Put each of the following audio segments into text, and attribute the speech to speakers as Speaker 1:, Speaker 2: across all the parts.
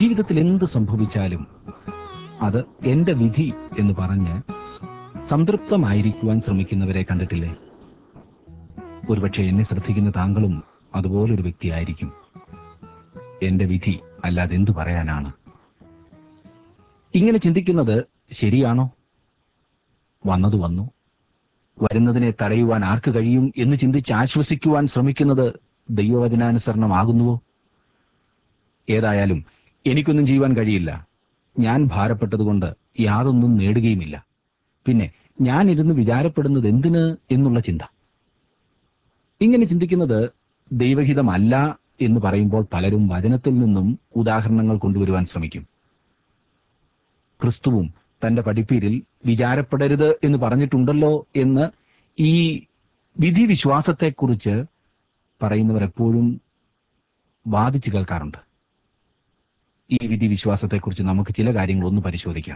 Speaker 1: ജീവിതത്തിൽ എന്ത് സംഭവിച്ചാലും അത് എന്റെ വിധി എന്ന് പറഞ്ഞ് സംതൃപ്തമായിരിക്കുവാൻ ശ്രമിക്കുന്നവരെ കണ്ടിട്ടില്ലേ ഒരുപക്ഷെ എന്നെ ശ്രദ്ധിക്കുന്ന താങ്കളും അതുപോലൊരു വ്യക്തിയായിരിക്കും എന്റെ വിധി അല്ലാതെ എന്തു പറയാനാണ് ഇങ്ങനെ ചിന്തിക്കുന്നത് ശരിയാണോ വന്നത് വന്നു വരുന്നതിനെ തടയുവാൻ ആർക്ക് കഴിയും എന്ന് ചിന്തിച്ച് ആശ്വസിക്കുവാൻ ശ്രമിക്കുന്നത് ദൈവവചനാനുസരണമാകുന്നുവോ ഏതായാലും എനിക്കൊന്നും ചെയ്യുവാൻ കഴിയില്ല ഞാൻ ഭാരപ്പെട്ടതുകൊണ്ട് യാതൊന്നും നേടുകയുമില്ല പിന്നെ ഞാൻ ഇരുന്ന് വിചാരപ്പെടുന്നത് എന്തിന് എന്നുള്ള ചിന്ത ഇങ്ങനെ ചിന്തിക്കുന്നത് ദൈവഹിതമല്ല എന്ന് പറയുമ്പോൾ പലരും വചനത്തിൽ നിന്നും ഉദാഹരണങ്ങൾ കൊണ്ടുവരുവാൻ ശ്രമിക്കും ക്രിസ്തുവും തന്റെ പഠിപ്പീരിൽ വിചാരപ്പെടരുത് എന്ന് പറഞ്ഞിട്ടുണ്ടല്ലോ എന്ന് ഈ വിധി വിശ്വാസത്തെക്കുറിച്ച് പറയുന്നവർ എപ്പോഴും വാദിച്ചു കേൾക്കാറുണ്ട് ഈ വിധി വിശ്വാസത്തെക്കുറിച്ച് നമുക്ക് ചില കാര്യങ്ങൾ ഒന്ന് പരിശോധിക്കാം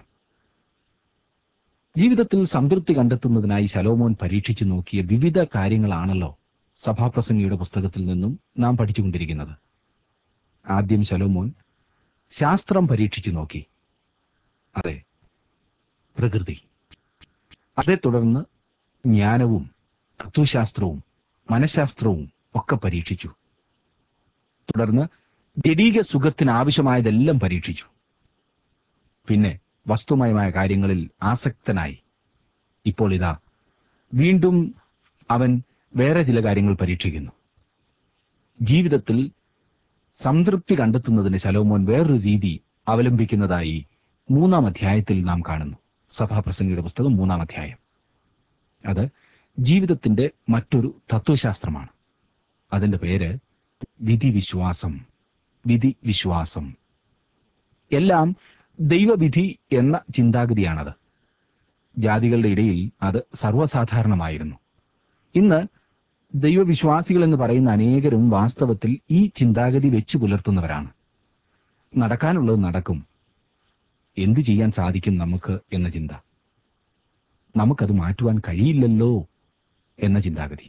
Speaker 1: ജീവിതത്തിൽ സംതൃപ്തി കണ്ടെത്തുന്നതിനായി ശലോമോൻ പരീക്ഷിച്ചു നോക്കിയ വിവിധ കാര്യങ്ങളാണല്ലോ സഭാപ്രസംഗിയുടെ പുസ്തകത്തിൽ നിന്നും നാം പഠിച്ചുകൊണ്ടിരിക്കുന്നത് ആദ്യം ശലോമോൻ ശാസ്ത്രം പരീക്ഷിച്ചു നോക്കി അതെ പ്രകൃതി അതേ തുടർന്ന് ജ്ഞാനവും തത്വശാസ്ത്രവും മനഃശാസ്ത്രവും ഒക്കെ പരീക്ഷിച്ചു തുടർന്ന് ജഡീക സുഖത്തിന് ആവശ്യമായതെല്ലാം പരീക്ഷിച്ചു പിന്നെ വസ്തുമയമായ കാര്യങ്ങളിൽ ആസക്തനായി ഇപ്പോൾ ഇതാ വീണ്ടും അവൻ വേറെ ചില കാര്യങ്ങൾ പരീക്ഷിക്കുന്നു ജീവിതത്തിൽ സംതൃപ്തി കണ്ടെത്തുന്നതിന് ശലോമോൻ വേറൊരു രീതി അവലംബിക്കുന്നതായി മൂന്നാം അധ്യായത്തിൽ നാം കാണുന്നു സഭാപ്രസംഗിയുടെ പുസ്തകം മൂന്നാം അധ്യായം അത് ജീവിതത്തിന്റെ മറ്റൊരു തത്വശാസ്ത്രമാണ് അതിന്റെ പേര് വിധി വിശ്വാസം വിധി വിശ്വാസം എല്ലാം ദൈവവിധി എന്ന ചിന്താഗതിയാണത് ജാതികളുടെ ഇടയിൽ അത് സർവ്വസാധാരണമായിരുന്നു ഇന്ന് ദൈവവിശ്വാസികൾ എന്ന് പറയുന്ന അനേകരും വാസ്തവത്തിൽ ഈ ചിന്താഗതി വെച്ചു പുലർത്തുന്നവരാണ് നടക്കാനുള്ളത് നടക്കും എന്തു ചെയ്യാൻ സാധിക്കും നമുക്ക് എന്ന ചിന്ത നമുക്കത് മാറ്റുവാൻ കഴിയില്ലല്ലോ എന്ന ചിന്താഗതി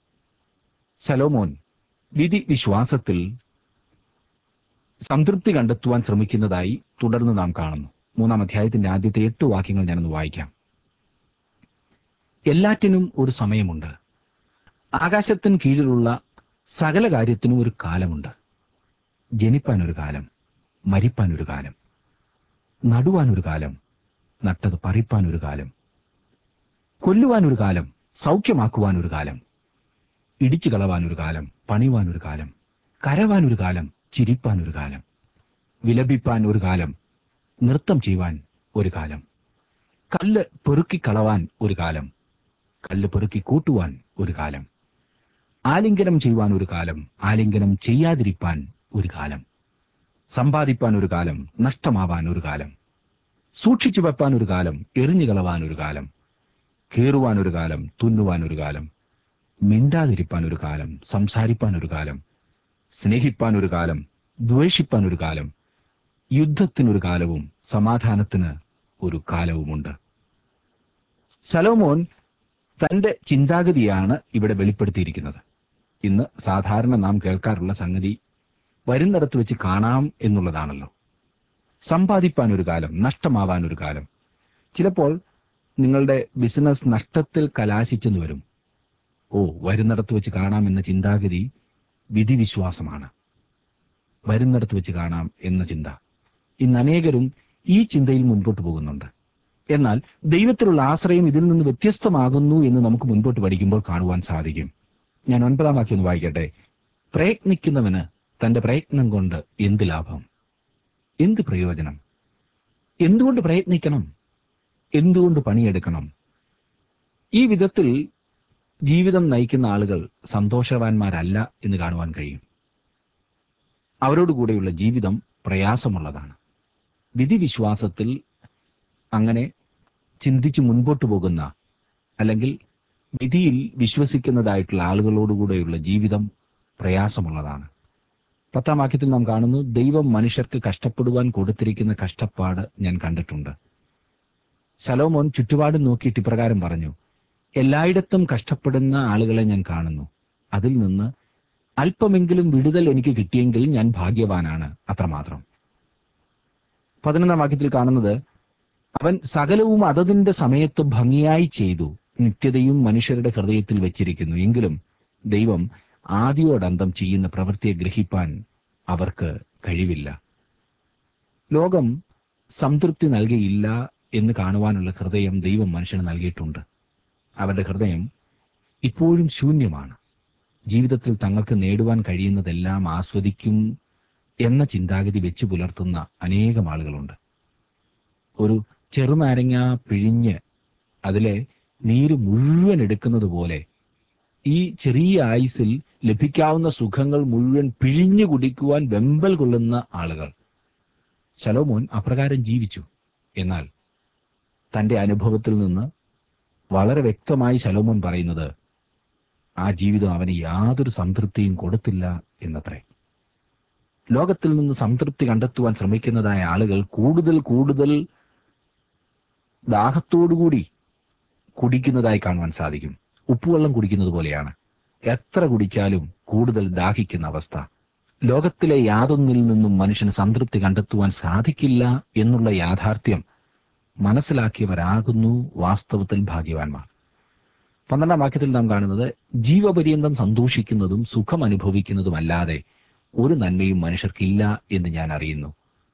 Speaker 1: സലോമോൻ വിധി വിശ്വാസത്തിൽ സംതൃപ്തി കണ്ടെത്തുവാൻ ശ്രമിക്കുന്നതായി തുടർന്ന് നാം കാണുന്നു മൂന്നാം അധ്യായത്തിന്റെ ആദ്യത്തെ എട്ട് വാക്യങ്ങൾ ഞാനൊന്ന് വായിക്കാം എല്ലാറ്റിനും ഒരു സമയമുണ്ട് ആകാശത്തിന് കീഴിലുള്ള സകല കാര്യത്തിനും ഒരു കാലമുണ്ട് ജനിപ്പാൻ ഒരു കാലം മരിപ്പാൻ ഒരു കാലം നടുവാൻ ഒരു കാലം നട്ടത് പറിപ്പാൻ ഒരു കാലം കൊല്ലുവാൻ ഒരു കാലം സൗഖ്യമാക്കുവാൻ ഒരു കാലം ഇടിച്ചു കളവാൻ ഒരു കാലം പണിവാൻ ഒരു കാലം കരവാൻ ഒരു കാലം ചിരിപ്പാൻ ഒരു കാലം വിലപിപ്പാൻ ഒരു കാലം നൃത്തം ചെയ്യുവാൻ ഒരു കാലം കല്ല് പെറുക്കിക്കളവാൻ ഒരു കാലം കല്ല് പെറുക്കി കൂട്ടുവാൻ ഒരു കാലം ആലിംഗനം ചെയ്യുവാൻ ഒരു കാലം ആലിംഗനം ചെയ്യാതിരിപ്പാൻ ഒരു കാലം സമ്പാദിപ്പാൻ ഒരു കാലം നഷ്ടമാവാൻ ഒരു കാലം സൂക്ഷിച്ചു വെപ്പാൻ ഒരു കാലം എറിഞ്ഞു കളവാൻ ഒരു കാലം കീറുവാൻ ഒരു കാലം തുന്നുവാൻ ഒരു കാലം മിണ്ടാതിരിപ്പാൻ ഒരു കാലം സംസാരിപ്പാൻ ഒരു കാലം സ്നേഹിപ്പാൻ ഒരു കാലം ദ്വേഷിപ്പാൻ ഒരു കാലം യുദ്ധത്തിനൊരു കാലവും സമാധാനത്തിന് ഒരു കാലവുമുണ്ട് സലോമോൻ തന്റെ ചിന്താഗതിയാണ് ഇവിടെ വെളിപ്പെടുത്തിയിരിക്കുന്നത് ഇന്ന് സാധാരണ നാം കേൾക്കാറുള്ള സംഗതി വരുന്നിടത്ത് വെച്ച് കാണാം എന്നുള്ളതാണല്ലോ സമ്പാദിപ്പാൻ ഒരു കാലം നഷ്ടമാവാൻ ഒരു കാലം ചിലപ്പോൾ നിങ്ങളുടെ ബിസിനസ് നഷ്ടത്തിൽ കലാശിച്ചെന്ന് വരും ഓ വരുന്നിടത്ത് വെച്ച് കാണാം എന്ന ചിന്താഗതി വിധിവിശ്വാസമാണ് വരുന്നിടത്ത് വെച്ച് കാണാം എന്ന ചിന്ത ഇന്ന് അനേകരും ഈ ചിന്തയിൽ മുൻപോട്ട് പോകുന്നുണ്ട് എന്നാൽ ദൈവത്തിലുള്ള ആശ്രയം ഇതിൽ നിന്ന് വ്യത്യസ്തമാകുന്നു എന്ന് നമുക്ക് മുൻപോട്ട് പഠിക്കുമ്പോൾ കാണുവാൻ സാധിക്കും ഞാൻ ഒൻപതാം വാക്യം ഒന്ന് വായിക്കട്ടെ പ്രയത്നിക്കുന്നവന് തന്റെ പ്രയത്നം കൊണ്ട് എന്ത് ലാഭം എന്ത് പ്രയോജനം എന്തുകൊണ്ട് പ്രയത്നിക്കണം എന്തുകൊണ്ട് പണിയെടുക്കണം ഈ വിധത്തിൽ ജീവിതം നയിക്കുന്ന ആളുകൾ സന്തോഷവാന്മാരല്ല എന്ന് കാണുവാൻ കഴിയും അവരോടുകൂടെയുള്ള ജീവിതം പ്രയാസമുള്ളതാണ് വിധിവിശ്വാസത്തിൽ അങ്ങനെ ചിന്തിച്ച് മുൻപോട്ട് പോകുന്ന അല്ലെങ്കിൽ വിധിയിൽ വിശ്വസിക്കുന്നതായിട്ടുള്ള ആളുകളോടുകൂടെയുള്ള ജീവിതം പ്രയാസമുള്ളതാണ് പത്താം വാക്യത്തിൽ നാം കാണുന്നു ദൈവം മനുഷ്യർക്ക് കഷ്ടപ്പെടുവാൻ കൊടുത്തിരിക്കുന്ന കഷ്ടപ്പാട് ഞാൻ കണ്ടിട്ടുണ്ട് ശലോമോൻ ചുറ്റുപാടും നോക്കിയിട്ട് ഇപ്രകാരം പറഞ്ഞു എല്ലായിടത്തും കഷ്ടപ്പെടുന്ന ആളുകളെ ഞാൻ കാണുന്നു അതിൽ നിന്ന് അല്പമെങ്കിലും വിടുതൽ എനിക്ക് കിട്ടിയെങ്കിൽ ഞാൻ ഭാഗ്യവാനാണ് അത്രമാത്രം പതിനൊന്നാം വാക്യത്തിൽ കാണുന്നത് അവൻ സകലവും അതതിന്റെ സമയത്ത് ഭംഗിയായി ചെയ്തു നിത്യതയും മനുഷ്യരുടെ ഹൃദയത്തിൽ വെച്ചിരിക്കുന്നു എങ്കിലും ദൈവം ആദിയോടന്തം ചെയ്യുന്ന പ്രവൃത്തിയെ ഗ്രഹിപ്പാൻ അവർക്ക് കഴിവില്ല ലോകം സംതൃപ്തി നൽകിയില്ല എന്ന് കാണുവാനുള്ള ഹൃദയം ദൈവം മനുഷ്യന് നൽകിയിട്ടുണ്ട് അവരുടെ ഹൃദയം ഇപ്പോഴും ശൂന്യമാണ് ജീവിതത്തിൽ തങ്ങൾക്ക് നേടുവാൻ കഴിയുന്നതെല്ലാം ആസ്വദിക്കും എന്ന ചിന്താഗതി വെച്ച് പുലർത്തുന്ന അനേകം ആളുകളുണ്ട് ഒരു ചെറുനാരങ്ങ പിഴിഞ്ഞ് അതിലെ നീര് മുഴുവൻ എടുക്കുന്നത് പോലെ ഈ ചെറിയ ആയുസിൽ ലഭിക്കാവുന്ന സുഖങ്ങൾ മുഴുവൻ പിഴിഞ്ഞു കുടിക്കുവാൻ വെമ്പൽ കൊള്ളുന്ന ആളുകൾ ശലോമോൻ അപ്രകാരം ജീവിച്ചു എന്നാൽ തന്റെ അനുഭവത്തിൽ നിന്ന് വളരെ വ്യക്തമായി ശലോമോൻ പറയുന്നത് ആ ജീവിതം അവന് യാതൊരു സംതൃപ്തിയും കൊടുത്തില്ല എന്നത്രേ ലോകത്തിൽ നിന്ന് സംതൃപ്തി കണ്ടെത്തുവാൻ ശ്രമിക്കുന്നതായ ആളുകൾ കൂടുതൽ കൂടുതൽ ദാഹത്തോടുകൂടി കുടിക്കുന്നതായി കാണുവാൻ സാധിക്കും ഉപ്പുവെള്ളം കുടിക്കുന്നത് പോലെയാണ് എത്ര കുടിച്ചാലും കൂടുതൽ ദാഹിക്കുന്ന അവസ്ഥ ലോകത്തിലെ യാതൊന്നിൽ നിന്നും മനുഷ്യന് സംതൃപ്തി കണ്ടെത്തുവാൻ സാധിക്കില്ല എന്നുള്ള യാഥാർത്ഥ്യം മനസ്സിലാക്കിയവരാകുന്നു വാസ്തവത്തിൽ ഭാഗ്യവാന്മാർ പന്ത്രണ്ടാം വാക്യത്തിൽ നാം കാണുന്നത് ജീവപര്യന്തം സന്തോഷിക്കുന്നതും സുഖം അനുഭവിക്കുന്നതുമല്ലാതെ ഒരു നന്മയും മനുഷ്യർക്കില്ല എന്ന് ഞാൻ അറിയുന്നു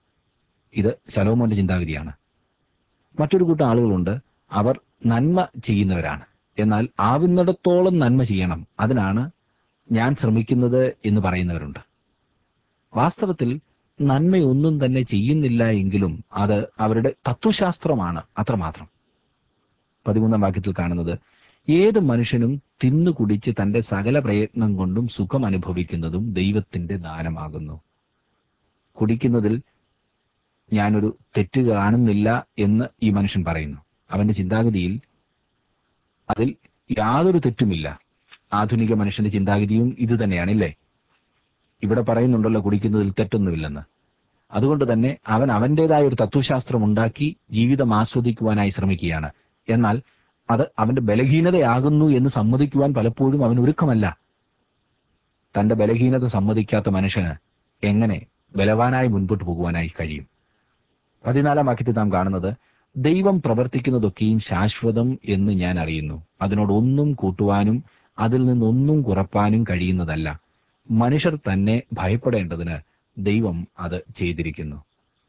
Speaker 1: ഇത് ശലോമോന്റെ ചിന്താഗതിയാണ് മറ്റൊരു കൂട്ടം ആളുകളുണ്ട് അവർ നന്മ ചെയ്യുന്നവരാണ് എന്നാൽ ആവുന്നിടത്തോളം നന്മ ചെയ്യണം അതിനാണ് ഞാൻ ശ്രമിക്കുന്നത് എന്ന് പറയുന്നവരുണ്ട് വാസ്തവത്തിൽ നന്മയൊന്നും തന്നെ ചെയ്യുന്നില്ല എങ്കിലും അത് അവരുടെ തത്വശാസ്ത്രമാണ് അത്രമാത്രം പതിമൂന്നാം വാക്യത്തിൽ കാണുന്നത് ഏത് മനുഷ്യനും തിന്നു കുടിച്ച് തന്റെ സകല പ്രയത്നം കൊണ്ടും സുഖം അനുഭവിക്കുന്നതും ദൈവത്തിന്റെ ദാനമാകുന്നു കുടിക്കുന്നതിൽ ഞാനൊരു തെറ്റ് കാണുന്നില്ല എന്ന് ഈ മനുഷ്യൻ പറയുന്നു അവന്റെ ചിന്താഗതിയിൽ അതിൽ യാതൊരു തെറ്റുമില്ല ആധുനിക മനുഷ്യന്റെ ചിന്താഗതിയും ഇത് തന്നെയാണില്ലേ ഇവിടെ പറയുന്നുണ്ടല്ലോ കുടിക്കുന്നതിൽ തെറ്റൊന്നുമില്ലെന്ന് അതുകൊണ്ട് തന്നെ അവൻ അവന്റേതായ ഒരു തത്വശാസ്ത്രം ഉണ്ടാക്കി ജീവിതം ആസ്വദിക്കുവാനായി ശ്രമിക്കുകയാണ് എന്നാൽ അത് അവന്റെ ബലഹീനതയാകുന്നു എന്ന് സമ്മതിക്കുവാൻ പലപ്പോഴും അവൻ ഒരുക്കമല്ല തന്റെ ബലഹീനത സമ്മതിക്കാത്ത മനുഷ്യന് എങ്ങനെ ബലവാനായി മുൻപോട്ട് പോകുവാനായി കഴിയും പതിനാലാം വാക്യത്തിൽ നാം കാണുന്നത് ദൈവം പ്രവർത്തിക്കുന്നതൊക്കെയും ശാശ്വതം എന്ന് ഞാൻ അറിയുന്നു അതിനോട് ഒന്നും കൂട്ടുവാനും അതിൽ നിന്നൊന്നും കുറപ്പാനും കഴിയുന്നതല്ല മനുഷ്യർ തന്നെ ഭയപ്പെടേണ്ടതിന് ദൈവം അത് ചെയ്തിരിക്കുന്നു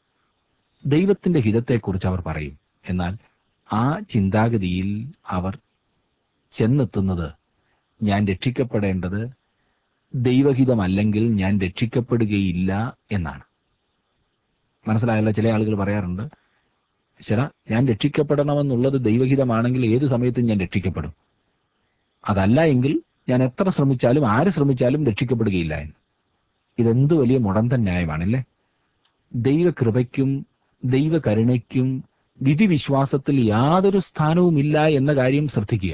Speaker 1: ദൈവത്തിന്റെ ഹിതത്തെക്കുറിച്ച് അവർ പറയും എന്നാൽ ആ ചിന്താഗതിയിൽ അവർ ചെന്നെത്തുന്നത് ഞാൻ രക്ഷിക്കപ്പെടേണ്ടത് ദൈവഹിതമല്ലെങ്കിൽ ഞാൻ രക്ഷിക്കപ്പെടുകയില്ല എന്നാണ് മനസ്സിലായല്ലോ ചില ആളുകൾ പറയാറുണ്ട് ശരാ ഞാൻ രക്ഷിക്കപ്പെടണമെന്നുള്ളത് ദൈവഹിതമാണെങ്കിൽ ഏത് സമയത്തും ഞാൻ രക്ഷിക്കപ്പെടും അതല്ല എങ്കിൽ ഞാൻ എത്ര ശ്രമിച്ചാലും ആര് ശ്രമിച്ചാലും രക്ഷിക്കപ്പെടുകയില്ല എന്ന് ഇതെന്ത് വലിയ മുടന്തൻ ന്യായമാണല്ലേ ദൈവകൃപയ്ക്കും ദൈവകരുണയ്ക്കും വിധിവിശ്വാസത്തിൽ യാതൊരു സ്ഥാനവുമില്ല എന്ന കാര്യം ശ്രദ്ധിക്കുക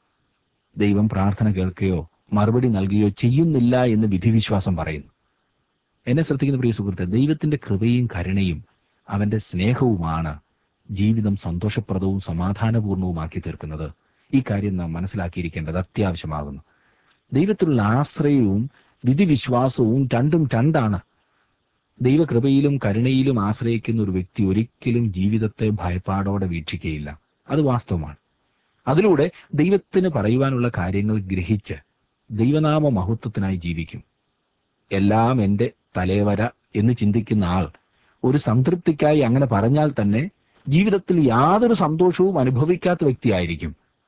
Speaker 1: ദൈവം പ്രാർത്ഥന കേൾക്കുകയോ മറുപടി നൽകുകയോ ചെയ്യുന്നില്ല എന്ന് വിധിവിശ്വാസം പറയുന്നു എന്നെ ശ്രദ്ധിക്കുന്ന പ്രിയ സുഹൃത്തെ ദൈവത്തിന്റെ കൃപയും കരുണയും അവന്റെ സ്നേഹവുമാണ് ജീവിതം സന്തോഷപ്രദവും സമാധാനപൂർണവുമാക്കി തീർക്കുന്നത് ഈ കാര്യം നാം മനസ്സിലാക്കിയിരിക്കേണ്ടത് അത്യാവശ്യമാകുന്നു ദൈവത്തിലുള്ള ആശ്രയവും വിധിവിശ്വാസവും രണ്ടും രണ്ടാണ് ദൈവകൃപയിലും കരുണയിലും ആശ്രയിക്കുന്ന ഒരു വ്യക്തി ഒരിക്കലും ജീവിതത്തെ ഭയപ്പാടോടെ വീക്ഷിക്കുകയില്ല അത് വാസ്തവമാണ് അതിലൂടെ ദൈവത്തിന് പറയുവാനുള്ള കാര്യങ്ങൾ ഗ്രഹിച്ച് ദൈവനാമ മഹത്വത്തിനായി ജീവിക്കും എല്ലാം എന്റെ തലേവര എന്ന് ചിന്തിക്കുന്ന ആൾ ഒരു സംതൃപ്തിക്കായി അങ്ങനെ പറഞ്ഞാൽ തന്നെ ജീവിതത്തിൽ യാതൊരു സന്തോഷവും അനുഭവിക്കാത്ത വ്യക്തിയായിരിക്കും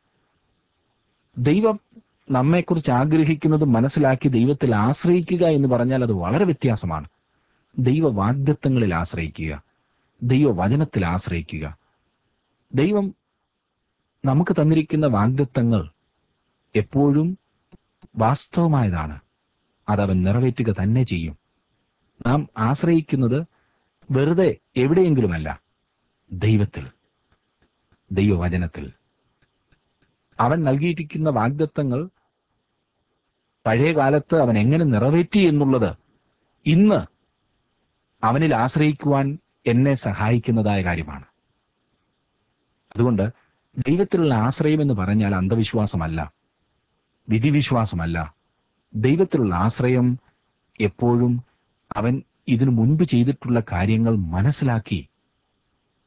Speaker 1: ദൈവം നമ്മെക്കുറിച്ച് ആഗ്രഹിക്കുന്നത് മനസ്സിലാക്കി ദൈവത്തിൽ ആശ്രയിക്കുക എന്ന് പറഞ്ഞാൽ അത് വളരെ വ്യത്യാസമാണ് ദൈവ വാഗ്ദത്വങ്ങളിൽ ആശ്രയിക്കുക ദൈവവചനത്തിൽ ആശ്രയിക്കുക ദൈവം നമുക്ക് തന്നിരിക്കുന്ന വാഗ്ദത്വങ്ങൾ എപ്പോഴും വാസ്തവമായതാണ് അതവൻ നിറവേറ്റുക തന്നെ ചെയ്യും നാം ആശ്രയിക്കുന്നത് വെറുതെ എവിടെയെങ്കിലുമല്ല ദൈവത്തിൽ ദൈവവചനത്തിൽ അവൻ നൽകിയിരിക്കുന്ന വാഗ്ദത്തങ്ങൾ പഴയ കാലത്ത് അവൻ എങ്ങനെ നിറവേറ്റി എന്നുള്ളത് ഇന്ന് അവനിൽ ആശ്രയിക്കുവാൻ എന്നെ സഹായിക്കുന്നതായ കാര്യമാണ് അതുകൊണ്ട് ദൈവത്തിലുള്ള ആശ്രയം എന്ന് പറഞ്ഞാൽ അന്ധവിശ്വാസമല്ല വിധിവിശ്വാസമല്ല ദൈവത്തിലുള്ള ആശ്രയം എപ്പോഴും അവൻ ഇതിനു മുൻപ് ചെയ്തിട്ടുള്ള കാര്യങ്ങൾ മനസ്സിലാക്കി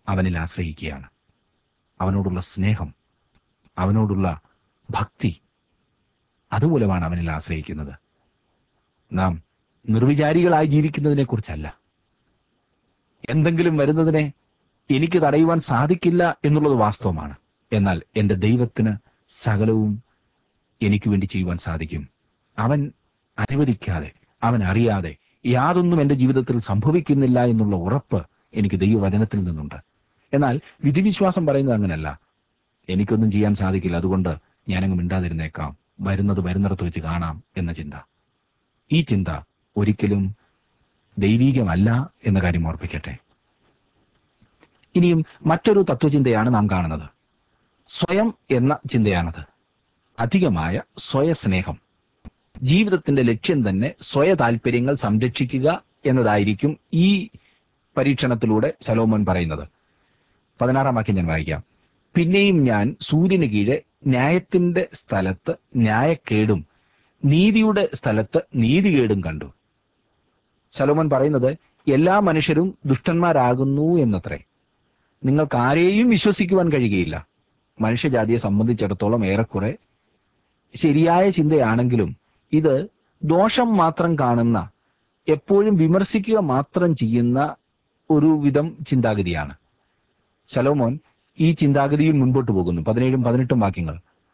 Speaker 1: അവനിൽ ആശ്രയിക്കുകയാണ് അവനോടുള്ള സ്നേഹം അവനോടുള്ള ഭക്തി അതുമൂലമാണ് അവനിൽ ആശ്രയിക്കുന്നത് നാം നിർവിചാരികളായി ജീവിക്കുന്നതിനെ കുറിച്ചല്ല എന്തെങ്കിലും വരുന്നതിനെ എനിക്ക് തടയുവാൻ സാധിക്കില്ല എന്നുള്ളത് വാസ്തവമാണ് എന്നാൽ എന്റെ ദൈവത്തിന് സകലവും എനിക്ക് വേണ്ടി ചെയ്യുവാൻ സാധിക്കും അവൻ അനുവദിക്കാതെ അവൻ അറിയാതെ യാതൊന്നും എന്റെ ജീവിതത്തിൽ സംഭവിക്കുന്നില്ല എന്നുള്ള ഉറപ്പ് എനിക്ക് ദൈവവചനത്തിൽ നിന്നുണ്ട് എന്നാൽ വിധിവിശ്വാസം പറയുന്നത് അങ്ങനല്ല എനിക്കൊന്നും ചെയ്യാൻ സാധിക്കില്ല അതുകൊണ്ട് ഞാനങ്ങ് മിണ്ടാതിരുന്നേക്കാം വരുന്നത് വരുന്നിടത്ത് വെച്ച് കാണാം എന്ന ചിന്ത ഈ ചിന്ത ഒരിക്കലും ദൈവീകമല്ല എന്ന കാര്യം ഓർപ്പിക്കട്ടെ ഇനിയും മറ്റൊരു തത്വചിന്തയാണ് നാം കാണുന്നത് സ്വയം എന്ന ചിന്തയാണത് അധികമായ സ്വയസ്നേഹം ജീവിതത്തിന്റെ ലക്ഷ്യം തന്നെ സ്വയ താല്പര്യങ്ങൾ സംരക്ഷിക്കുക എന്നതായിരിക്കും ഈ പരീക്ഷണത്തിലൂടെ ശലോമോൻ പറയുന്നത് പതിനാറാം വാക്യം ഞാൻ വായിക്കാം പിന്നെയും ഞാൻ സൂര്യന് കീഴെ ന്യായത്തിന്റെ സ്ഥലത്ത് ന്യായക്കേടും നീതിയുടെ സ്ഥലത്ത് നീതികേടും കണ്ടു ശലോമോൻ പറയുന്നത് എല്ലാ മനുഷ്യരും ദുഷ്ടന്മാരാകുന്നു എന്നത്രേ നിങ്ങൾക്ക് ആരെയും വിശ്വസിക്കുവാൻ കഴിയുകയില്ല മനുഷ്യജാതിയെ സംബന്ധിച്ചിടത്തോളം ഏറെക്കുറെ ശരിയായ ചിന്തയാണെങ്കിലും ഇത് ദോഷം മാത്രം കാണുന്ന എപ്പോഴും വിമർശിക്കുക മാത്രം ചെയ്യുന്ന ഒരു വിധം ചിന്താഗതിയാണ് ശലോമോൻ ഈ ചിന്താഗതിയിൽ മുൻപോട്ട് പോകുന്നു പതിനേഴും പതിനെട്ടും വാക്യങ്ങൾ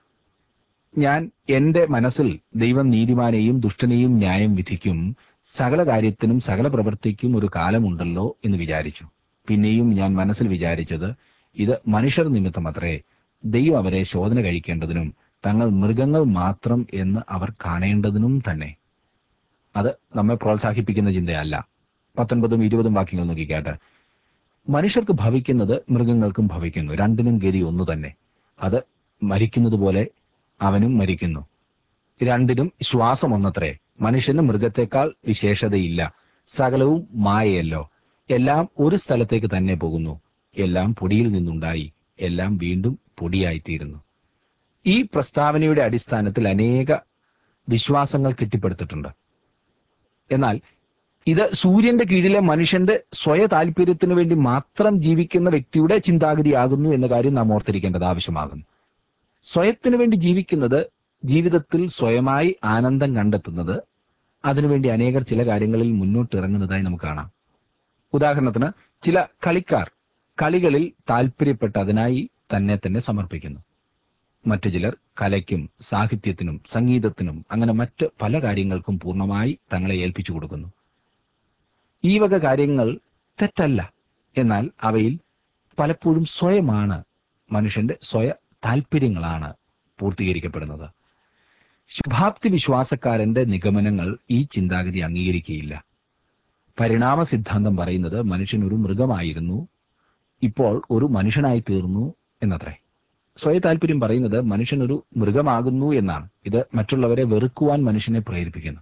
Speaker 1: ഞാൻ എന്റെ മനസ്സിൽ ദൈവം നീതിമാനെയും ദുഷ്ടനെയും ന്യായം വിധിക്കും സകല കാര്യത്തിനും സകല പ്രവൃത്തിക്കും ഒരു കാലമുണ്ടല്ലോ എന്ന് വിചാരിച്ചു പിന്നെയും ഞാൻ മനസ്സിൽ വിചാരിച്ചത് ഇത് മനുഷ്യർ നിമിത്തമത്രേ ദൈവം അവരെ ശോധന കഴിക്കേണ്ടതിനും തങ്ങൾ മൃഗങ്ങൾ മാത്രം എന്ന് അവർ കാണേണ്ടതിനും തന്നെ അത് നമ്മെ പ്രോത്സാഹിപ്പിക്കുന്ന ചിന്തയല്ല പത്തൊൻപതും ഇരുപതും വാക്യങ്ങൾ നോക്കിക്കാട്ടെ മനുഷ്യർക്ക് ഭവിക്കുന്നത് മൃഗങ്ങൾക്കും ഭവിക്കുന്നു രണ്ടിനും ഗതി ഒന്നു തന്നെ അത് മരിക്കുന്നത് പോലെ അവനും മരിക്കുന്നു രണ്ടിനും ശ്വാസം ഒന്നത്രേ മനുഷ്യന് മൃഗത്തെക്കാൾ വിശേഷതയില്ല സകലവും മായയല്ലോ എല്ലാം ഒരു സ്ഥലത്തേക്ക് തന്നെ പോകുന്നു എല്ലാം പൊടിയിൽ നിന്നുണ്ടായി എല്ലാം വീണ്ടും പൊടിയായിത്തീരുന്നു ഈ പ്രസ്താവനയുടെ അടിസ്ഥാനത്തിൽ അനേക വിശ്വാസങ്ങൾ കെട്ടിപ്പടുത്തിട്ടുണ്ട് എന്നാൽ ഇത് സൂര്യന്റെ കീഴിലെ മനുഷ്യന്റെ സ്വയ താല്പര്യത്തിന് വേണ്ടി മാത്രം ജീവിക്കുന്ന വ്യക്തിയുടെ ചിന്താഗതിയാകുന്നു എന്ന കാര്യം നാം ഓർത്തിരിക്കേണ്ടത് ആവശ്യമാകുന്നു സ്വയത്തിന് വേണ്ടി ജീവിക്കുന്നത് ജീവിതത്തിൽ സ്വയമായി ആനന്ദം കണ്ടെത്തുന്നത് അതിനുവേണ്ടി അനേകർ ചില കാര്യങ്ങളിൽ മുന്നോട്ട് ഇറങ്ങുന്നതായി നമുക്ക് കാണാം ഉദാഹരണത്തിന് ചില കളിക്കാർ കളികളിൽ താല്പര്യപ്പെട്ട് അതിനായി തന്നെ തന്നെ സമർപ്പിക്കുന്നു മറ്റു ചിലർ കലയ്ക്കും സാഹിത്യത്തിനും സംഗീതത്തിനും അങ്ങനെ മറ്റ് പല കാര്യങ്ങൾക്കും പൂർണ്ണമായി തങ്ങളെ ഏൽപ്പിച്ചു കൊടുക്കുന്നു ഈ വക കാര്യങ്ങൾ തെറ്റല്ല എന്നാൽ അവയിൽ പലപ്പോഴും സ്വയമാണ് മനുഷ്യന്റെ സ്വയ താല്പര്യങ്ങളാണ് പൂർത്തീകരിക്കപ്പെടുന്നത് ശുഭാപ്തി വിശ്വാസക്കാരന്റെ നിഗമനങ്ങൾ ഈ ചിന്താഗതി അംഗീകരിക്കുകയില്ല പരിണാമ സിദ്ധാന്തം പറയുന്നത് മനുഷ്യൻ ഒരു മൃഗമായിരുന്നു ഇപ്പോൾ ഒരു മനുഷ്യനായി തീർന്നു എന്നത്രേ സ്വയ താല്പര്യം പറയുന്നത് മനുഷ്യൻ ഒരു മൃഗമാകുന്നു എന്നാണ് ഇത് മറ്റുള്ളവരെ വെറുക്കുവാൻ മനുഷ്യനെ പ്രേരിപ്പിക്കുന്നു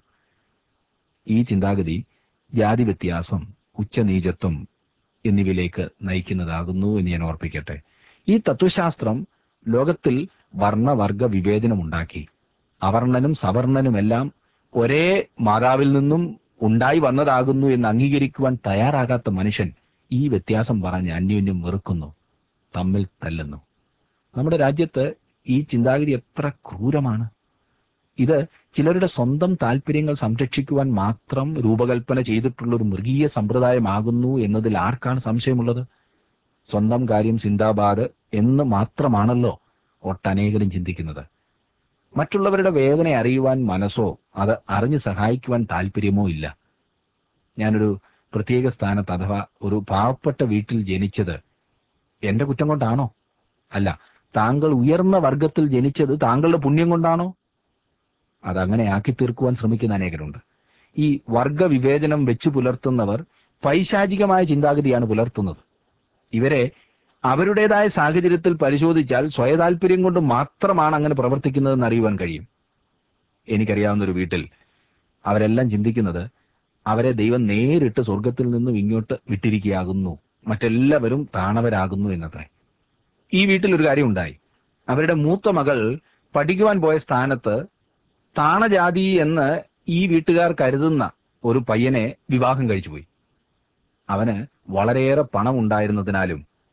Speaker 1: ഈ ചിന്താഗതി ജാതി വ്യത്യാസം ഉച്ചനീചത്വം എന്നിവയിലേക്ക് നയിക്കുന്നതാകുന്നു എന്ന് ഞാൻ ഓർപ്പിക്കട്ടെ ഈ തത്വശാസ്ത്രം ലോകത്തിൽ വർണ്ണവർഗ വിവേചനമുണ്ടാക്കി അവർണനും സവർണനുമെല്ലാം ഒരേ മാതാവിൽ നിന്നും ഉണ്ടായി വന്നതാകുന്നു എന്ന് അംഗീകരിക്കുവാൻ തയ്യാറാകാത്ത മനുഷ്യൻ ഈ വ്യത്യാസം പറഞ്ഞ് അന്യോന്യം വെറുക്കുന്നു തമ്മിൽ തല്ലുന്നു നമ്മുടെ രാജ്യത്ത് ഈ ചിന്താഗതി എത്ര ക്രൂരമാണ് ഇത് ചിലരുടെ സ്വന്തം താല്പര്യങ്ങൾ സംരക്ഷിക്കുവാൻ മാത്രം രൂപകൽപ്പന ചെയ്തിട്ടുള്ള ഒരു മൃഗീയ സമ്പ്രദായമാകുന്നു എന്നതിൽ ആർക്കാണ് സംശയമുള്ളത് സ്വന്തം കാര്യം സിന്ദാബാദ് എന്ന് മാത്രമാണല്ലോ ഒട്ടനേകരും ചിന്തിക്കുന്നത് മറ്റുള്ളവരുടെ വേദന അറിയുവാൻ മനസ്സോ അത് അറിഞ്ഞു സഹായിക്കുവാൻ താല്പര്യമോ ഇല്ല ഞാനൊരു പ്രത്യേക സ്ഥാനത്ത് അഥവാ ഒരു പാവപ്പെട്ട വീട്ടിൽ ജനിച്ചത് എന്റെ കുറ്റം കൊണ്ടാണോ അല്ല താങ്കൾ ഉയർന്ന വർഗത്തിൽ ജനിച്ചത് താങ്കളുടെ പുണ്യം കൊണ്ടാണോ അതങ്ങനെ ആക്കി തീർക്കുവാൻ ശ്രമിക്കുന്ന അനേകരുണ്ട് ഈ വർഗ വിവേചനം വെച്ചു പുലർത്തുന്നവർ പൈശാചികമായ ചിന്താഗതിയാണ് പുലർത്തുന്നത് ഇവരെ അവരുടേതായ സാഹചര്യത്തിൽ പരിശോധിച്ചാൽ സ്വയതാൽപര്യം കൊണ്ട് മാത്രമാണ് അങ്ങനെ പ്രവർത്തിക്കുന്നതെന്ന് അറിയുവാൻ കഴിയും എനിക്കറിയാവുന്ന ഒരു വീട്ടിൽ അവരെല്ലാം ചിന്തിക്കുന്നത് അവരെ ദൈവം നേരിട്ട് സ്വർഗത്തിൽ നിന്നും ഇങ്ങോട്ട് വിട്ടിരിക്കുകയാകുന്നു മറ്റെല്ലാവരും താണവരാകുന്നു എന്നത്രേ ഈ വീട്ടിൽ ഒരു കാര്യം ഉണ്ടായി അവരുടെ മൂത്ത മകൾ പഠിക്കുവാൻ പോയ സ്ഥാനത്ത് താണജാതി എന്ന് ഈ വീട്ടുകാർ കരുതുന്ന ഒരു പയ്യനെ വിവാഹം കഴിച്ചുപോയി അവന് വളരെയേറെ പണം ഉണ്ടായിരുന്നതിനാലും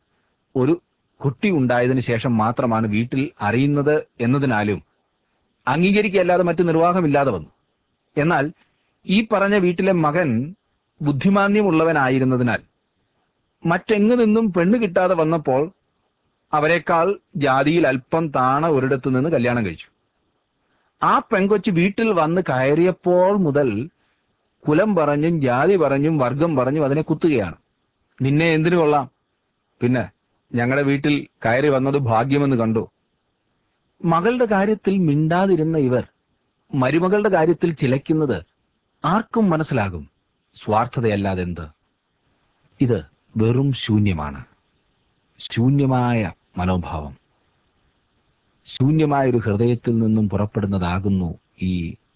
Speaker 1: ഒരു കുട്ടി ഉണ്ടായതിനു ശേഷം മാത്രമാണ് വീട്ടിൽ അറിയുന്നത് എന്നതിനാലും അംഗീകരിക്കല്ലാതെ മറ്റു നിർവാഹമില്ലാതെ വന്നു എന്നാൽ ഈ പറഞ്ഞ വീട്ടിലെ മകൻ ബുദ്ധിമാന്യമുള്ളവനായിരുന്നതിനാൽ മറ്റെങ്ങു നിന്നും പെണ്ണ് കിട്ടാതെ വന്നപ്പോൾ അവരെക്കാൾ ജാതിയിൽ അല്പം താണ ഒരിടത്തു നിന്ന് കല്യാണം കഴിച്ചു ആ പെങ്കൊച്ച് വീട്ടിൽ വന്ന് കയറിയപ്പോൾ മുതൽ കുലം പറഞ്ഞും ജാതി പറഞ്ഞും വർഗം പറഞ്ഞും അതിനെ കുത്തുകയാണ് നിന്നെ എന്തിനു കൊള്ളാം പിന്നെ ഞങ്ങളുടെ വീട്ടിൽ കയറി വന്നത് ഭാഗ്യമെന്ന് കണ്ടു മകളുടെ കാര്യത്തിൽ മിണ്ടാതിരുന്ന ഇവർ മരുമകളുടെ കാര്യത്തിൽ ചിലയ്ക്കുന്നത് ആർക്കും മനസ്സിലാകും സ്വാർത്ഥതയല്ലാതെ എന്ത് ഇത് വെറും ശൂന്യമാണ് ശൂന്യമായ മനോഭാവം ശൂന്യമായ ഒരു ഹൃദയത്തിൽ നിന്നും പുറപ്പെടുന്നതാകുന്നു ഈ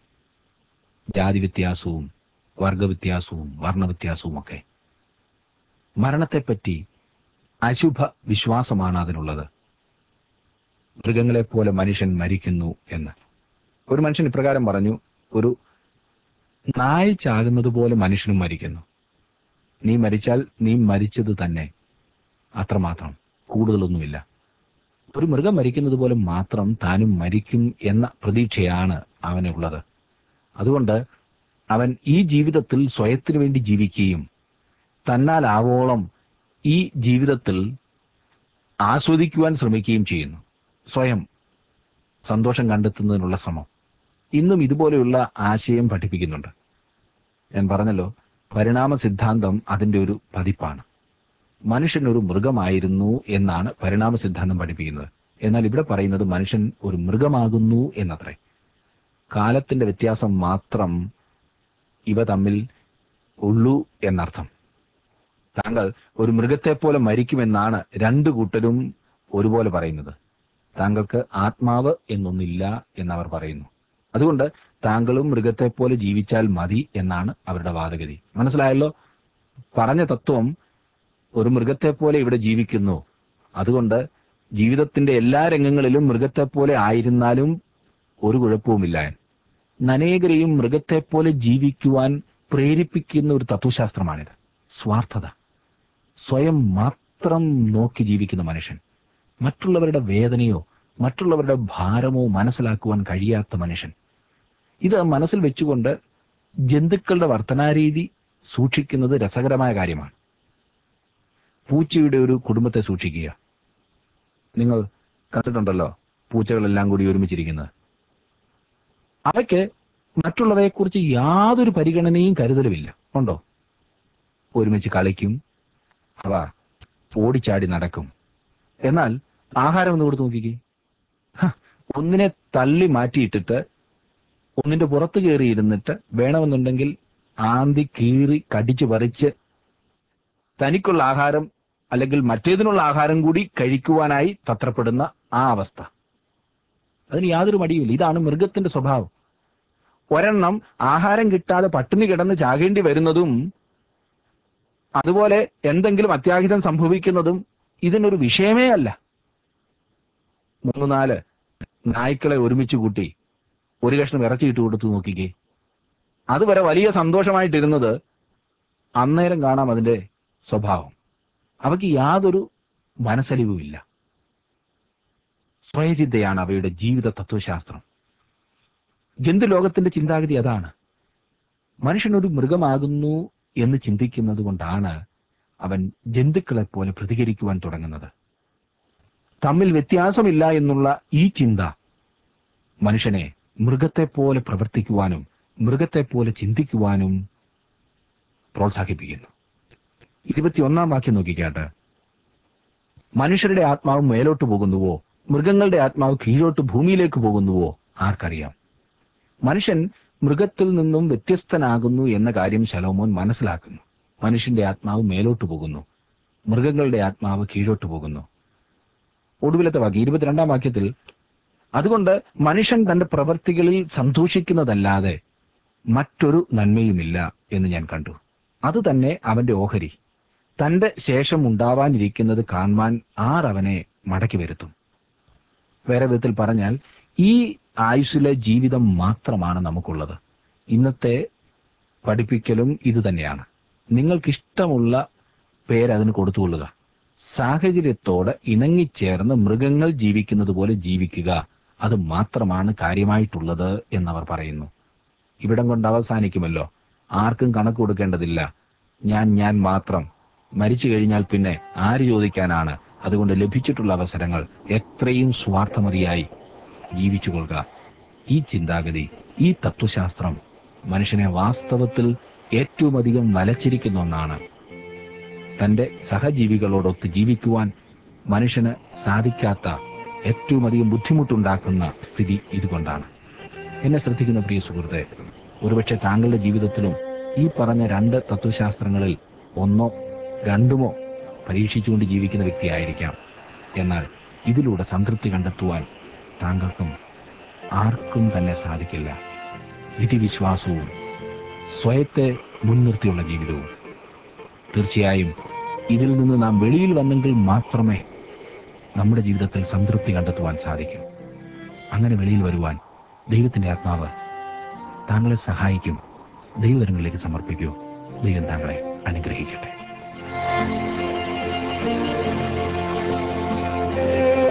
Speaker 1: ജാതി വ്യത്യാസവും വർഗവ്യത്യാസവും വർണ്ണവ്യത്യാസവും ഒക്കെ മരണത്തെപ്പറ്റി അശുഭ വിശ്വാസമാണ് അതിനുള്ളത് മൃഗങ്ങളെപ്പോലെ മനുഷ്യൻ മരിക്കുന്നു എന്ന് ഒരു മനുഷ്യൻ ഇപ്രകാരം പറഞ്ഞു ഒരു നായ ചാകുന്നത് പോലെ മനുഷ്യനും മരിക്കുന്നു നീ മരിച്ചാൽ നീ മരിച്ചത് തന്നെ അത്രമാത്രം കൂടുതലൊന്നുമില്ല ഒരു മൃഗം മരിക്കുന്നത് പോലെ മാത്രം താനും മരിക്കും എന്ന പ്രതീക്ഷയാണ് അവനുള്ളത് അതുകൊണ്ട് അവൻ ഈ ജീവിതത്തിൽ സ്വയത്തിനു വേണ്ടി ജീവിക്കുകയും തന്നാൽ ആവോളം ഈ ജീവിതത്തിൽ ആസ്വദിക്കുവാൻ ശ്രമിക്കുകയും ചെയ്യുന്നു സ്വയം സന്തോഷം കണ്ടെത്തുന്നതിനുള്ള ശ്രമം ഇന്നും ഇതുപോലെയുള്ള ആശയം പഠിപ്പിക്കുന്നുണ്ട് ഞാൻ പറഞ്ഞല്ലോ പരിണാമ സിദ്ധാന്തം അതിന്റെ ഒരു പതിപ്പാണ് മനുഷ്യൻ ഒരു മൃഗമായിരുന്നു എന്നാണ് പരിണാമ സിദ്ധാന്തം പഠിപ്പിക്കുന്നത് എന്നാൽ ഇവിടെ പറയുന്നത് മനുഷ്യൻ ഒരു മൃഗമാകുന്നു എന്നത്രേ കാലത്തിന്റെ വ്യത്യാസം മാത്രം ഇവ തമ്മിൽ ഉള്ളൂ എന്നർത്ഥം താങ്കൾ ഒരു മൃഗത്തെ പോലെ മരിക്കുമെന്നാണ് രണ്ടു കൂട്ടരും ഒരുപോലെ പറയുന്നത് താങ്കൾക്ക് ആത്മാവ് എന്നൊന്നില്ല എന്നവർ പറയുന്നു അതുകൊണ്ട് താങ്കളും മൃഗത്തെ പോലെ ജീവിച്ചാൽ മതി എന്നാണ് അവരുടെ വാദഗതി മനസ്സിലായല്ലോ പറഞ്ഞ തത്വം ഒരു മൃഗത്തെ പോലെ ഇവിടെ ജീവിക്കുന്നു അതുകൊണ്ട് ജീവിതത്തിന്റെ എല്ലാ രംഗങ്ങളിലും മൃഗത്തെ പോലെ ആയിരുന്നാലും ഒരു കുഴപ്പവുമില്ല അനേകരെയും മൃഗത്തെ പോലെ ജീവിക്കുവാൻ പ്രേരിപ്പിക്കുന്ന ഒരു തത്വശാസ്ത്രമാണിത് സ്വാർത്ഥത സ്വയം മാത്രം നോക്കി ജീവിക്കുന്ന മനുഷ്യൻ മറ്റുള്ളവരുടെ വേദനയോ മറ്റുള്ളവരുടെ ഭാരമോ മനസ്സിലാക്കുവാൻ കഴിയാത്ത മനുഷ്യൻ ഇത് മനസ്സിൽ വെച്ചുകൊണ്ട് ജന്തുക്കളുടെ വർത്തനാരീതി സൂക്ഷിക്കുന്നത് രസകരമായ കാര്യമാണ് പൂച്ചയുടെ ഒരു കുടുംബത്തെ സൂക്ഷിക്കുക നിങ്ങൾ കണ്ടിട്ടുണ്ടല്ലോ പൂച്ചകളെല്ലാം കൂടി ഒരുമിച്ചിരിക്കുന്നത് അവയ്ക്ക് മറ്റുള്ളവയെക്കുറിച്ച് യാതൊരു പരിഗണനയും കരുതലുമില്ല ഉണ്ടോ ഒരുമിച്ച് കളിക്കും അവ ഓടിച്ചാടി നടക്കും എന്നാൽ ആഹാരം ഒന്ന് കൊടുത്ത് നോക്കിക്കേ ഹ, ഒന്നിനെ തള്ളി മാറ്റിയിട്ടിട്ട് ഒന്നിന്റെ പുറത്ത് കയറി ഇരുന്നിട്ട് വേണമെന്നുണ്ടെങ്കിൽ ആന്തി കീറി കടിച്ചു പറിച്ച് തനിക്കുള്ള ആഹാരം അല്ലെങ്കിൽ മറ്റേതിനുള്ള ആഹാരം കൂടി കഴിക്കുവാനായി തത്രപ്പെടുന്ന ആ അവസ്ഥ അതിന് യാതൊരു മടിയുമില്ല ഇതാണ് മൃഗത്തിന്റെ സ്വഭാവം ഒരെണ്ണം ആഹാരം കിട്ടാതെ പട്ടിണി കിടന്ന് ചാകേണ്ടി വരുന്നതും അതുപോലെ എന്തെങ്കിലും അത്യാഹിതം സംഭവിക്കുന്നതും ഇതിനൊരു വിഷയമേ അല്ല മൂന്ന് നാല് നായ്ക്കളെ ഒരുമിച്ച് കൂട്ടി ഒരു കഷ്ണം ഇറച്ചി ഇട്ട് കൊടുത്തു നോക്കിക്കേ അതുവരെ വലിയ സന്തോഷമായിട്ടിരുന്നത് അന്നേരം കാണാം അതിന്റെ സ്വഭാവം അവയ്ക്ക് യാതൊരു മനസ്സലിവുമില്ല സ്വയചിന്തയാണ് അവയുടെ ജീവിത തത്വശാസ്ത്രം ജന്തുലോകത്തിന്റെ ചിന്താഗതി അതാണ് മനുഷ്യൻ ഒരു മൃഗമാകുന്നു എന്ന് ചിന്തിക്കുന്നത് കൊണ്ടാണ് അവൻ ജന്തുക്കളെ പോലെ പ്രതികരിക്കുവാൻ തുടങ്ങുന്നത് തമ്മിൽ വ്യത്യാസമില്ല എന്നുള്ള ഈ ചിന്ത മനുഷ്യനെ മൃഗത്തെ പോലെ പ്രവർത്തിക്കുവാനും മൃഗത്തെ പോലെ ചിന്തിക്കുവാനും പ്രോത്സാഹിപ്പിക്കുന്നു ഇരുപത്തിയൊന്നാം വാക്യം നോക്കിക്കാട്ട് മനുഷ്യരുടെ ആത്മാവ് മേലോട്ട് പോകുന്നുവോ മൃഗങ്ങളുടെ ആത്മാവ് കീഴോട്ട് ഭൂമിയിലേക്ക് പോകുന്നുവോ ആർക്കറിയാം മനുഷ്യൻ മൃഗത്തിൽ നിന്നും വ്യത്യസ്തനാകുന്നു എന്ന കാര്യം ശലോമോൻ മനസ്സിലാക്കുന്നു മനുഷ്യന്റെ ആത്മാവ് മേലോട്ട് പോകുന്നു മൃഗങ്ങളുടെ ആത്മാവ് കീഴോട്ട് പോകുന്നു ഒടുവിലത്തെ വാക്യം ഇരുപത്തിരണ്ടാം വാക്യത്തിൽ അതുകൊണ്ട് മനുഷ്യൻ തന്റെ പ്രവൃത്തികളിൽ സന്തോഷിക്കുന്നതല്ലാതെ മറ്റൊരു നന്മയുമില്ല എന്ന് ഞാൻ കണ്ടു അത് തന്നെ അവന്റെ ഓഹരി തന്റെ ശേഷം ഉണ്ടാവാനിരിക്കുന്നത് കാണുവാൻ ആർ അവനെ മടക്കി വരുത്തും വേറെ വിധത്തിൽ പറഞ്ഞാൽ ഈ ആയുസ്സിലെ ജീവിതം മാത്രമാണ് നമുക്കുള്ളത് ഇന്നത്തെ പഠിപ്പിക്കലും ഇത് തന്നെയാണ് നിങ്ങൾക്കിഷ്ടമുള്ള പേര് അതിന് കൊടുത്തുകൊള്ളുക സാഹചര്യത്തോട് ഇണങ്ങിച്ചേർന്ന് മൃഗങ്ങൾ ജീവിക്കുന്നത് പോലെ ജീവിക്കുക അത് മാത്രമാണ് കാര്യമായിട്ടുള്ളത് എന്നവർ പറയുന്നു ഇവിടം കൊണ്ട് അവസാനിക്കുമല്ലോ ആർക്കും കണക്ക് കൊടുക്കേണ്ടതില്ല ഞാൻ ഞാൻ മാത്രം മരിച്ചു കഴിഞ്ഞാൽ പിന്നെ ആര് ചോദിക്കാനാണ് അതുകൊണ്ട് ലഭിച്ചിട്ടുള്ള അവസരങ്ങൾ എത്രയും സ്വാർത്ഥമതിയായി ജീവിച്ചുകൊള്ളുക ഈ ചിന്താഗതി ഈ തത്വശാസ്ത്രം മനുഷ്യനെ വാസ്തവത്തിൽ ഏറ്റവും അധികം വലച്ചിരിക്കുന്ന ഒന്നാണ് തന്റെ സഹജീവികളോടൊത്ത് ജീവിക്കുവാൻ മനുഷ്യന് സാധിക്കാത്ത ഏറ്റവും അധികം ബുദ്ധിമുട്ടുണ്ടാക്കുന്ന സ്ഥിതി ഇതുകൊണ്ടാണ് എന്നെ ശ്രദ്ധിക്കുന്ന പ്രിയ സുഹൃത്തെ ഒരുപക്ഷെ താങ്കളുടെ ജീവിതത്തിലും ഈ പറഞ്ഞ രണ്ട് തത്വശാസ്ത്രങ്ങളിൽ ഒന്നോ രണ്ടുമോ പരീക്ഷിച്ചുകൊണ്ട് ജീവിക്കുന്ന വ്യക്തിയായിരിക്കാം എന്നാൽ ഇതിലൂടെ സംതൃപ്തി കണ്ടെത്തുവാൻ താങ്കൾക്കും ആർക്കും തന്നെ സാധിക്കില്ല വിധിവിശ്വാസവും സ്വയത്തെ മുൻനിർത്തിയുള്ള ജീവിതവും തീർച്ചയായും ഇതിൽ നിന്ന് നാം വെളിയിൽ വന്നെങ്കിൽ മാത്രമേ നമ്മുടെ ജീവിതത്തിൽ സംതൃപ്തി കണ്ടെത്തുവാൻ സാധിക്കും അങ്ങനെ വെളിയിൽ വരുവാൻ ദൈവത്തിന്റെ ആത്മാവ് താങ്കളെ സഹായിക്കും ദൈവകരങ്ങളിലേക്ക് സമർപ്പിക്കൂ ദൈവം താങ്കളെ അനുഗ്രഹിക്കട്ടെ